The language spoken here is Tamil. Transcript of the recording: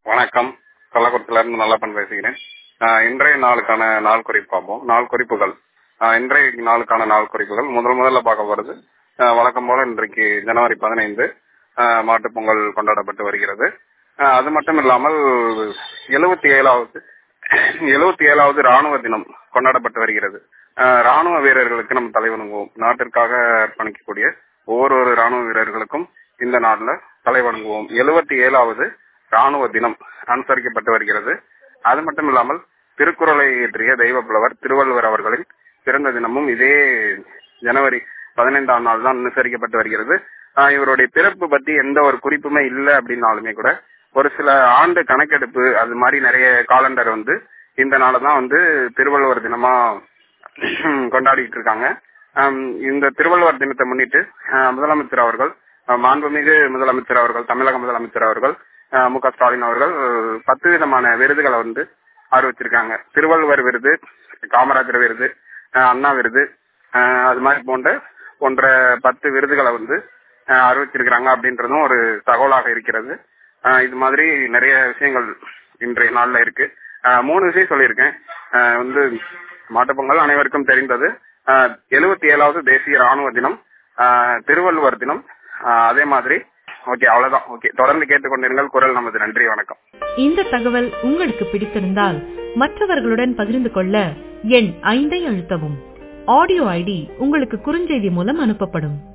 வணக்கம் கள்ளக்குறிச்சில இருந்து நல்லப்பன் பேசுகிறேன் ஆஹ் இன்றைய நாளுக்கான நாள் குறிப்பு பார்ப்போம் நாள் குறிப்புகள் ஆஹ் இன்றைய நாளுக்கான நாள் குறிப்புகள் முதல் முதல்ல பார்க்க போறது ஆஹ் வழக்கம் போல இன்றைக்கு ஜனவரி பதினைந்து மாட்டுப் பொங்கல் கொண்டாடப்பட்டு வருகிறது ஆஹ் அது மட்டும் இல்லாமல் எழுபத்தி ஏழாவது எழுபத்தி ஏழாவது ராணுவ தினம் கொண்டாடப்பட்டு வருகிறது ஆஹ் ராணுவ வீரர்களுக்கு நம்ம தலைவணங்குவோம் நாட்டிற்காக அர்ப்பணிக்கக்கூடிய ஒவ்வொரு ராணுவ வீரர்களுக்கும் இந்த நாள்ல தலைவணங்குவோம் எழுபத்தி ஏழாவது ராணுவ தினம் அனுசரிக்கப்பட்டு வருகிறது அது மட்டும் இல்லாமல் திருக்குறளை இயற்றிய தெய்வ புலவர் திருவள்ளுவர் அவர்களின் பிறந்த தினமும் இதே ஜனவரி பதினைந்தாம் நாள் தான் அனுசரிக்கப்பட்டு வருகிறது ஆஹ் இவருடைய பிறப்பு பத்தி எந்த ஒரு குறிப்புமே இல்லை அப்படின்னாலுமே கூட ஒரு சில ஆண்டு கணக்கெடுப்பு அது மாதிரி நிறைய காலண்டர் வந்து இந்த நாளை தான் வந்து திருவள்ளுவர் தினமா கொண்டாடிட்டு இருக்காங்க ஆம், இந்த திருவள்ளுவர் தினத்தை முன்னிட்டு ஆஹ், முதலமைச்சர் அவர்கள் ஆஹ், மாண்புமிகு முதலமைச்சர் அவர்கள் தமிழக முதலமைச்சர் அவர்கள் ஆஹ், மு க ஸ்டாலின் அவர்கள் பத்து விதமான விருதுகளை வந்து அறிவிச்சிருக்காங்க திருவள்ளுவர் விருது காமராஜர் விருது ஆஹ், அண்ணா விருது ஆஹ், அது மாதிரி போன்ற போன்ற பத்து விருதுகளை வந்து ஆஹ், அறிவிச்சிருக்கிறாங்க அப்படின்றதும் ஒரு தகவலாக இருக்கிறது ஆஹ், இது மாதிரி நிறைய விஷயங்கள் இன்றைய நாள்ல இருக்கு ஆஹ், மூணு விஷயம் சொல்லியிருக்கேன் ஆஹ், வந்து மாட்டுப்பொங்கல் அனைவருக்கும் தெரிந்தது எழுபத்தி ஏழாவது தேசிய ராணுவ தினம் ஆஹ், திருவள்ளுவர் தினம் ஆஹ், அதே மாதிரி ஓகே அவ்வளவுதான் ஓகே தொடர்ந்து கேட்டுக்கொண்டிருங்கள் குரல் நமது நன்றி வணக்கம் இந்த தகவல் உங்களுக்கு பிடித்திருந்தால் மற்றவர்களுடன் பகிர்ந்து கொள்ள எண் ஐந்தை அழுத்தவும் ஆடியோ ஐடி உங்களுக்கு குறுஞ்செய்தி மூலம் அனுப்பப்படும்